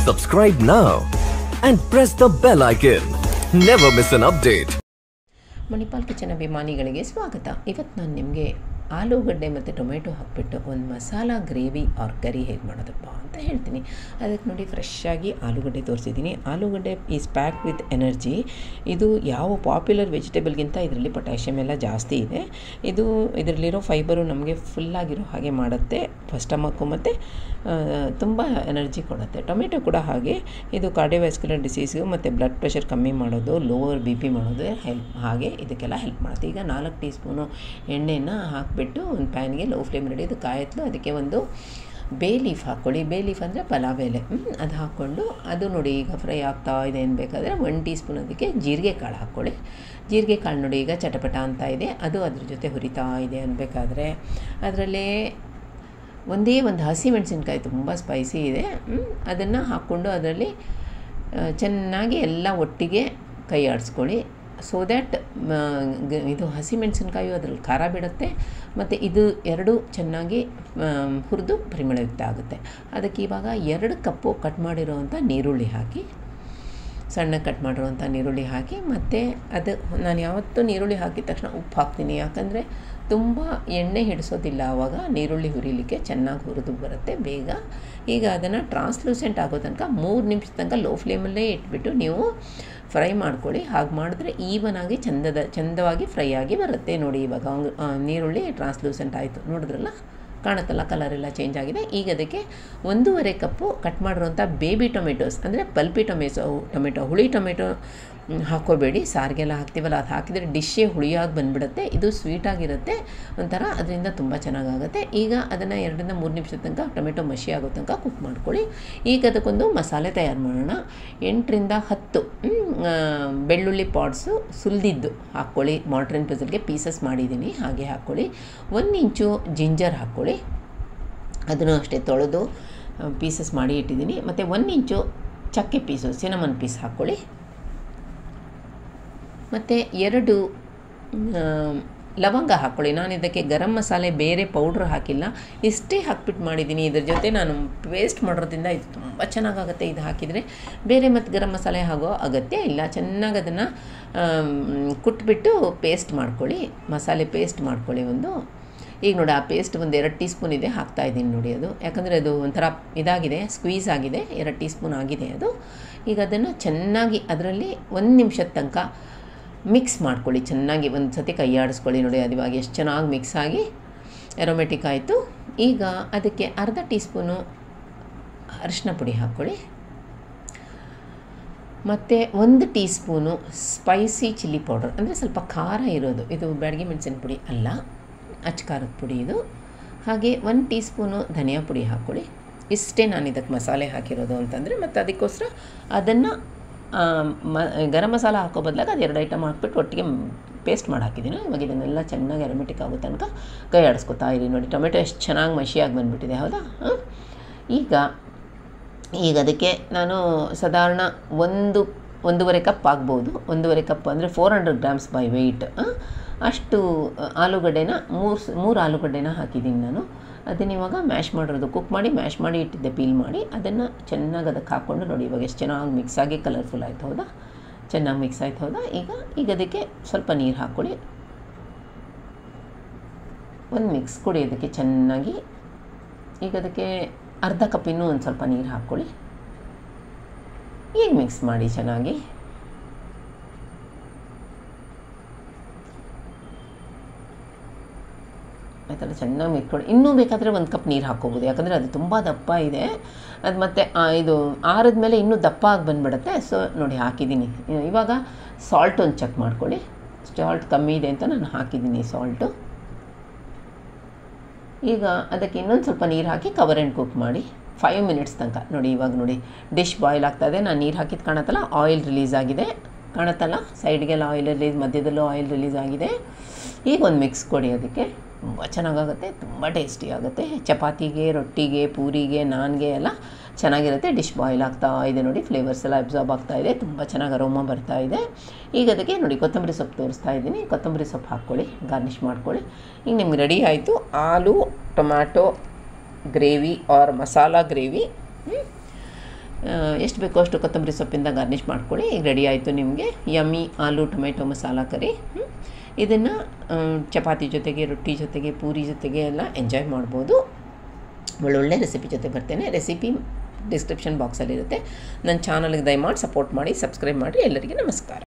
Subscribe now and press the bell icon. Never miss an update. Manipal kitchen ಅಭಿಮಾನಿಗಳಿಗೆ ಸ್ವಾಗತ ಇವತ್ತು ನಾನು ನಿಮಗೆ ಆಲೂಗಡ್ಡೆ ಮತ್ತು ಟೊಮೆಟೊ ಹಾಕ್ಬಿಟ್ಟು ಒಂದು ಮಸಾಲ ಗ್ರೇವಿ ಆರ್ ಕರಿ ಹೇಗೆ ಮಾಡೋದಪ್ಪ ಅಂತ ಹೇಳ್ತೀನಿ ಅದಕ್ಕೆ ನೋಡಿ ಫ್ರೆಶ್ ಆಗಿ ಆಲೂಗಡ್ಡೆ ತೋರಿಸಿದ್ದೀನಿ ಆಲೂಗಡ್ಡೆ ಈಸ್ ಪ್ಯಾಕ್ ವಿತ್ ಎನರ್ಜಿ ಇದು ಯಾವ ಪಾಪ್ಯುಲರ್ ವೆಜಿಟೇಬಲ್ಗಿಂತ ಇದರಲ್ಲಿ ಪೊಟ್ಯಾಷಿಯಮ್ ಎಲ್ಲ ಜಾಸ್ತಿ ಇದೆ ಇದು ಇದರಲ್ಲಿರೋ ಫೈಬರು ನಮಗೆ ಫುಲ್ಲಾಗಿರೋ ಹಾಗೆ ಮಾಡುತ್ತೆ ಸ್ಟಮಕ್ಕು ಮತ್ತು ತುಂಬ ಎನರ್ಜಿ ಕೊಡುತ್ತೆ ಟೊಮೆಟೊ ಕೂಡ ಹಾಗೆ ಇದು ಕಾರ್ಡಿಯೋವ್ಯಾಸ್ಕ್ಯುಲರ್ ಡಿಸೀಸು ಮತ್ತು ಬ್ಲಡ್ ಪ್ರೆಷರ್ ಕಮ್ಮಿ ಮಾಡೋದು ಲೋವರ್ ಬಿ ಪಿ ಮಾಡೋದು ಹೆಲ್ಪ್ ಹಾಗೆ ಇದಕ್ಕೆಲ್ಲ ಹೆಲ್ಪ್ ಮಾಡುತ್ತೆ ಈಗ ನಾಲ್ಕು ಟೀ ಸ್ಪೂನು ಎಣ್ಣೆನ ಹಾಕಿಬಿಟ್ಟು ಒಂದು ಪ್ಯಾನ್ಗೆ ಲೋ ಫ್ಲೇಮ್ ರೆಡಿ ಇದು ಕಾಯತ್ಲು ಅದಕ್ಕೆ ಒಂದು ಬೇ ಲೀಫ್ ಹಾಕ್ಕೊಳ್ಳಿ ಬೇ ಲೀಫ್ ಅಂದರೆ ಪಲಾವ್ ಎಲೆ ಅದು ಹಾಕ್ಕೊಂಡು ಅದು ನೋಡಿ ಈಗ ಫ್ರೈ ಆಗ್ತಾ ಇದೆ ಅನ್ಬೇಕಾದ್ರೆ ಒನ್ ಟೀ ಸ್ಪೂನ್ ಅದಕ್ಕೆ ಜೀರಿಗೆ ಕಾಳು ಹಾಕ್ಕೊಳ್ಳಿ ಜೀರಿಗೆ ಕಾಳು ನೋಡಿ ಈಗ ಚಟಪಟ ಅಂತ ಇದೆ ಅದು ಅದ್ರ ಜೊತೆ ಹುರಿತಾ ಇದೆ ಅನ್ಬೇಕಾದ್ರೆ ಅದರಲ್ಲೇ ಒಂದೇ ಒಂದು ಹಸಿಮೆಣಸಿನ್ಕಾಯಿ ತುಂಬ ಸ್ಪೈಸಿ ಇದೆ ಅದನ್ನು ಹಾಕ್ಕೊಂಡು ಅದರಲ್ಲಿ ಚೆನ್ನಾಗಿ ಎಲ್ಲ ಒಟ್ಟಿಗೆ ಕೈ ಆಡಿಸ್ಕೊಳ್ಳಿ ಸೊ ದ್ಯಾಟ್ ಇದು ಹಸಿಮೆಣಸಿನ್ಕಾಯಿ ಅದ್ರಲ್ಲಿ ಖಾರ ಬಿಡುತ್ತೆ ಮತ್ತು ಇದು ಎರಡು ಚೆನ್ನಾಗಿ ಹುರಿದು ಪರಿಮಳಯುಕ್ತ ಆಗುತ್ತೆ ಅದಕ್ಕೆ ಇವಾಗ ಎರಡು ಕಪ್ಪು ಕಟ್ ಮಾಡಿರೋವಂಥ ನೀರುಳ್ಳಿ ಹಾಕಿ ಸಣ್ಣ ಕಟ್ ಮಾಡಿರುವಂಥ ನೀರುಳ್ಳಿ ಹಾಕಿ ಮತ್ತು ಅದು ನಾನು ಯಾವತ್ತೂ ನೀರುಳ್ಳಿ ಹಾಕಿದ ತಕ್ಷಣ ಉಪ್ಪು ಹಾಕ್ತೀನಿ ಯಾಕಂದರೆ ತುಂಬ ಎಣ್ಣೆ ಹಿಡಿಸೋದಿಲ್ಲ ಆವಾಗ ನೀರುಳ್ಳಿ ಹುರಿಲಿಕ್ಕೆ ಚೆನ್ನಾಗಿ ಹುರಿದು ಬರುತ್ತೆ ಬೇಗ ಈಗ ಅದನ್ನು ಟ್ರಾನ್ಸ್ಲೂಸೆಂಟ್ ಆಗೋ ತನಕ ಮೂರು ನಿಮಿಷ ತನಕ ಲೋ ಫ್ಲೇಮಲ್ಲೇ ಇಟ್ಬಿಟ್ಟು ನೀವು ಫ್ರೈ ಮಾಡ್ಕೊಳ್ಳಿ ಹಾಗೆ ಮಾಡಿದ್ರೆ ಈವನಾಗಿ ಚಂದದ ಚಂದವಾಗಿ ಫ್ರೈ ಆಗಿ ಬರುತ್ತೆ ನೋಡಿ ಇವಾಗ ನೀರುಳ್ಳಿ ಟ್ರಾನ್ಸ್ಲೂಸೆಂಟ್ ಆಯಿತು ನೋಡಿದ್ರಲ್ಲ ಕಾಣುತ್ತಲ್ಲ ಕಲರ್ ಎಲ್ಲ ಚೇಂಜ್ ಆಗಿದೆ ಈಗ ಅದಕ್ಕೆ ಒಂದೂವರೆ ಕಪ್ಪು ಕಟ್ ಮಾಡಿರುವಂಥ ಬೇಬಿ ಟೊಮೆಟೋಸ್ ಅಂದರೆ ಪಲ್ಪಿ ಟೊಮೆಟೊ ಟೊಮೆಟೊ ಹುಳಿ ಟೊಮೆಟೊ ಹಾಕ್ಕೋಬೇಡಿ ಸಾರಿಗೆಲ್ಲ ಹಾಕ್ತೀವಲ್ಲ ಅದು ಹಾಕಿದರೆ ಡಿಶ್ಶೇ ಹುಳಿಯಾಗಿ ಬಂದುಬಿಡುತ್ತೆ ಇದು ಸ್ವೀಟಾಗಿರುತ್ತೆ ಒಂಥರ ಅದರಿಂದ ತುಂಬ ಚೆನ್ನಾಗಾಗುತ್ತೆ ಈಗ ಅದನ್ನು ಎರಡರಿಂದ ಮೂರು ನಿಮಿಷದ ತನಕ ಟೊಮೆಟೊ ಮಷಿ ಆಗೋ ತನಕ ಕುಕ್ ಮಾಡ್ಕೊಳ್ಳಿ ಈಗ ಅದಕ್ಕೊಂದು ಮಸಾಲೆ ತಯಾರು ಮಾಡೋಣ ಎಂಟರಿಂದ ಹತ್ತು ಬೆಳ್ಳುಳ್ಳಿ ಪಾಡ್ಸು ಸುಲಿದಿದ್ದು ಹಾಕ್ಕೊಳ್ಳಿ ಮಾಟ್ರಿನ್ ಪೆಸಲ್ಗೆ ಪೀಸಸ್ ಮಾಡಿದ್ದೀನಿ ಹಾಗೆ ಹಾಕ್ಕೊಳ್ಳಿ ಒಂದು ಇಂಚು ಜಿಂಜರ್ ಹಾಕ್ಕೊಳ್ಳಿ ಅದನ್ನು ಅಷ್ಟೇ ತೊಳೆದು ಪೀಸಸ್ ಮಾಡಿ ಇಟ್ಟಿದ್ದೀನಿ ಮತ್ತು ಒಂದು ಇಂಚು ಚಕ್ಕೆ ಪೀಸು ಸಿನಮನ್ ಪೀಸ್ ಹಾಕ್ಕೊಳ್ಳಿ ಮತ್ತು ಎರಡು ಲವಂಗ ಹಾಕ್ಕೊಳ್ಳಿ ನಾನು ಇದಕ್ಕೆ ಗರಂ ಮಸಾಲೆ ಬೇರೆ ಪೌಡ್ರ್ ಹಾಕಿಲ್ಲ ಇಷ್ಟೇ ಹಾಕ್ಬಿಟ್ಟು ಮಾಡಿದ್ದೀನಿ ಇದ್ರ ಜೊತೆ ನಾನು ಪೇಸ್ಟ್ ಮಾಡೋದ್ರಿಂದ ಇದು ತುಂಬ ಚೆನ್ನಾಗಾಗುತ್ತೆ ಇದು ಹಾಕಿದರೆ ಬೇರೆ ಮತ್ತು ಗರಂ ಮಸಾಲೆ ಆಗೋ ಅಗತ್ಯ ಇಲ್ಲ ಚೆನ್ನಾಗಿ ಅದನ್ನು ಕುಟ್ಬಿಟ್ಟು ಪೇಸ್ಟ್ ಮಾಡ್ಕೊಳ್ಳಿ ಮಸಾಲೆ ಪೇಸ್ಟ್ ಮಾಡ್ಕೊಳ್ಳಿ ಒಂದು ಈಗ ನೋಡಿ ಆ ಪೇಸ್ಟ್ ಒಂದು ಎರಡು ಟೀ ಸ್ಪೂನ್ ಇದೆ ಹಾಕ್ತಾ ಇದ್ದೀನಿ ನೋಡಿ ಅದು ಯಾಕಂದರೆ ಅದು ಒಂಥರ ಇದಾಗಿದೆ ಸ್ಕ್ವೀಸ್ ಆಗಿದೆ ಎರಡು ಟೀ ಸ್ಪೂನ್ ಆಗಿದೆ ಅದು ಈಗ ಅದನ್ನು ಚೆನ್ನಾಗಿ ಅದರಲ್ಲಿ ಒಂದು ನಿಮಿಷದ ತನಕ ಮಿಕ್ಸ್ ಮಾಡ್ಕೊಳ್ಳಿ ಚೆನ್ನಾಗಿ ಒಂದು ಸತಿ ಕೈ ಆಡಿಸ್ಕೊಳ್ಳಿ ನೋಡಿ ಅದು ಇವಾಗ ಎಷ್ಟು ಚೆನ್ನಾಗಿ ಮಿಕ್ಸ್ ಆಗಿ ಎರೋಮೆಟಿಕ್ ಆಯಿತು ಈಗ ಅದಕ್ಕೆ ಅರ್ಧ ಟೀ ಸ್ಪೂನು ಅರಿಶಿನ ಪುಡಿ ಹಾಕ್ಕೊಳ್ಳಿ ಮತ್ತು ಒಂದು teaspoon spicy chilli powder ಅಂದರೆ ಸ್ವಲ್ಪ ಖಾರ ಇರೋದು ಇದು ಬ್ಯಾಡಗಿ ಮೆಣಸಿನ ಪುಡಿ ಅಲ್ಲ ಅಚ್ಚ ಖಾರದ ಪುಡಿ ಇದು ಹಾಗೆ ಒಂದು ಟೀ ಸ್ಪೂನು ಧನಿಯಾ ಪುಡಿ ಹಾಕ್ಕೊಳ್ಳಿ ಇಷ್ಟೇ ನಾನು ಇದಕ್ಕೆ ಮಸಾಲೆ ಹಾಕಿರೋದು ಅಂತಂದರೆ ಮತ್ತು ಅದಕ್ಕೋಸ್ಕರ ಅದನ್ನು ಮ ಗರಂ ಮಸಾಲ ಹಾಕೋ ಬದಲಾಗ ಅದು ಎರಡು ಐಟಮ್ ಹಾಕ್ಬಿಟ್ಟು ಒಟ್ಟಿಗೆ ಪೇಸ್ಟ್ ಮಾಡಿ ಹಾಕಿದ್ದೀನಿ ಇವಾಗ ಇದನ್ನೆಲ್ಲ ಚೆನ್ನಾಗಿ ಅರೋಮೆಟಿಕ್ ಆಗೋ ತನಕ ಕೈ ಆಡಿಸ್ಕೊತಾ ಇರಿ ನೋಡಿ ಟೊಮೆಟೊ ಎಷ್ಟು ಚೆನ್ನಾಗಿ ಮಷಿಯಾಗಿ ಬಂದುಬಿಟ್ಟಿದೆ ಹೌದಾ ಈಗ ಈಗ ಅದಕ್ಕೆ ನಾನು ಸಾಧಾರಣ ಒಂದು ಒಂದೂವರೆ ಕಪ್ ಆಗ್ಬೋದು ಒಂದೂವರೆ ಕಪ್ ಅಂದರೆ four hundred grams by weight ಅಷ್ಟು ಆಲೂಗಡ್ಡೆನ ಮೂರು ಮೂರು ಆಲೂಗಡ್ಡೆನ ಹಾಕಿದ್ದೀನಿ ನಾನು ಅದನ್ನ ಇವಾಗ ಮ್ಯಾಶ್ ಮಾಡಿರೋದು ಕುಕ್ ಮಾಡಿ ಮ್ಯಾಶ್ ಮಾಡಿ ಇಟ್ಟಿದ್ದೆ ಪೀಲ್ ಮಾಡಿ ಅದನ್ನು ಚೆನ್ನಾಗಿ ಅದಕ್ಕೆ ಹಾಕ್ಕೊಂಡು ನೋಡಿ ಇವಾಗ ಎಷ್ಟು ಚೆನ್ನಾಗಿ ಮಿಕ್ಸ್ ಆಗಿ ಕಲರ್ಫುಲ್ ಆಯ್ತು ಹೌದಾ ಚೆನ್ನಾಗಿ ಮಿಕ್ಸ್ ಆಯ್ತು ಹೌದಾ ಈಗ ಈಗ ಅದಕ್ಕೆ ಸ್ವಲ್ಪ ನೀರು ಹಾಕ್ಕೊಳ್ಳಿ ಒಂದು ಮಿಕ್ಸ್ ಕೊಡಿ ಅದಕ್ಕೆ ಚೆನ್ನಾಗಿ ಈಗ ಅದಕ್ಕೆ ಅರ್ಧ ಕಪ್ ಇನ್ನೂ ಒಂದು ಸ್ವಲ್ಪ ನೀರು ಹಾಕ್ಕೊಳ್ಳಿ ಈಗ ಮಿಕ್ಸ್ ಮಾಡಿ ಚೆನ್ನಾಗಿ ಆಯ್ತಲ್ಲ ಚೆನ್ನಾಗಿ ಮಿಕ್ಕೊಡಿ ಇನ್ನೂ ಬೇಕಾದರೆ ಒಂದು ಕಪ್ ನೀರು ಹಾಕ್ಕೋಬೋದು ಯಾಕಂದರೆ ಅದು ತುಂಬ ದಪ್ಪ ಇದೆ ಅದು ಮತ್ತು ಇದು ಆರಿದ ಮೇಲೆ ಇನ್ನೂ ದಪ್ಪ ಆಗಿ ಬಂದುಬಿಡುತ್ತೆ ಸೊ ನೋಡಿ ಹಾಕಿದ್ದೀನಿ ಇವಾಗ ಸಾಲ್ಟ್ ಒಂದು ಚೆಕ್ ಮಾಡ್ಕೊಳ್ಳಿ ಸಾಲ್ಟ್ ಕಮ್ಮಿ ಇದೆ ಅಂತ ನಾನು ಹಾಕಿದ್ದೀನಿ ಸಾಲ್ಟು ಈಗ ಅದಕ್ಕೆ ಇನ್ನೊಂದು ಸ್ವಲ್ಪ ನೀರು ಹಾಕಿ ಕವರ್ ಆ್ಯಂಡ್ ಕುಕ್ ಮಾಡಿ ಫೈವ್ ಮಿನಿಟ್ಸ್ ತನಕ ನೋಡಿ ಇವಾಗ ನೋಡಿ ಡಿಶ್ ಬಾಯ್ಲ್ ಆಗ್ತಾಯಿದೆ ನಾನು ನೀರು ಹಾಕಿದ್ದು ಕಾಣತ್ತಲ್ಲ ಆಯಿಲ್ ರಿಲೀಸ್ ಆಗಿದೆ ಕಾಣತ್ತಲ್ಲ ಸೈಡ್ಗೆಲ್ಲ ಆಯಿಲ್ ರಿಲೀಸ್ ಮಧ್ಯದಲ್ಲೂ ಆಯಿಲ್ ರಿಲೀಸ್ ಆಗಿದೆ ಈಗ ಒಂದು ಮಿಕ್ಸ್ ಕೊಡಿ ಅದಕ್ಕೆ ತುಂಬ ಚೆನ್ನಾಗಾಗುತ್ತೆ ತುಂಬ ಟೇಸ್ಟಿ ಆಗುತ್ತೆ ಚಪಾತಿಗೆ ರೊಟ್ಟಿಗೆ ಪೂರಿಗೆ ನಾನ್ಗೆ ಎಲ್ಲ ಚೆನ್ನಾಗಿರುತ್ತೆ ಡಿಶ್ ಬಾಯ್ಲ್ ಆಗ್ತಾ ಇದೆ ನೋಡಿ ಫ್ಲೇವರ್ಸ್ ಎಲ್ಲ ಅಬ್ಸಾರ್ಬ್ ಆಗ್ತಾ ಇದೆ ತುಂಬ ಚೆನ್ನಾಗಿ ಅರೋಮ ಬರ್ತಾ ಇದೆ ಈಗ ಅದಕ್ಕೆ ನೋಡಿ ಕೊತ್ತಂಬರಿ ಸೊಪ್ಪು ತೋರಿಸ್ತಾ ಇದ್ದೀನಿ ಕೊತ್ತಂಬರಿ ಸೊಪ್ಪು ಹಾಕ್ಕೊಳ್ಳಿ ಗಾರ್ನಿಷ್ ಮಾಡ್ಕೊಳ್ಳಿ ಈಗ ನಿಮ್ಗೆ ರೆಡಿ ಆಯಿತು aloo tomato gravy or masala gravy ಎಷ್ಟು ಬೇಕೋ ಅಷ್ಟು ಕೊತ್ತಂಬರಿ ಸೊಪ್ಪಿಂದ ಗಾರ್ನಿಷ್ ಮಾಡ್ಕೊಳ್ಳಿ ಈಗ ರೆಡಿ ಆಯಿತು ನಿಮಗೆ yummy aloo tomato masala curry ಇದನ್ನು ಚಪಾತಿ ಜೊತೆಗೆ ರೊಟ್ಟಿ ಜೊತೆಗೆ ಪೂರಿ ಜೊತೆಗೆ ಎಲ್ಲ ಎಂಜಾಯ್ ಮಾಡ್ಬೋದು ಒಳ್ಳೊಳ್ಳೆ ರೆಸಿಪಿ ಜೊತೆ ಬರ್ತೇನೆ ರೆಸಿಪಿ ಡಿಸ್ಕ್ರಿಪ್ಷನ್ ಬಾಕ್ಸಲ್ಲಿರುತ್ತೆ ನನ್ನ ಚಾನಲ್ಗೆ ದಯಮಾಡಿ ಸಪೋರ್ಟ್ ಮಾಡಿ ಸಬ್ಸ್ಕ್ರೈಬ್ ಮಾಡಿ ಎಲ್ಲರಿಗೆ ನಮಸ್ಕಾರ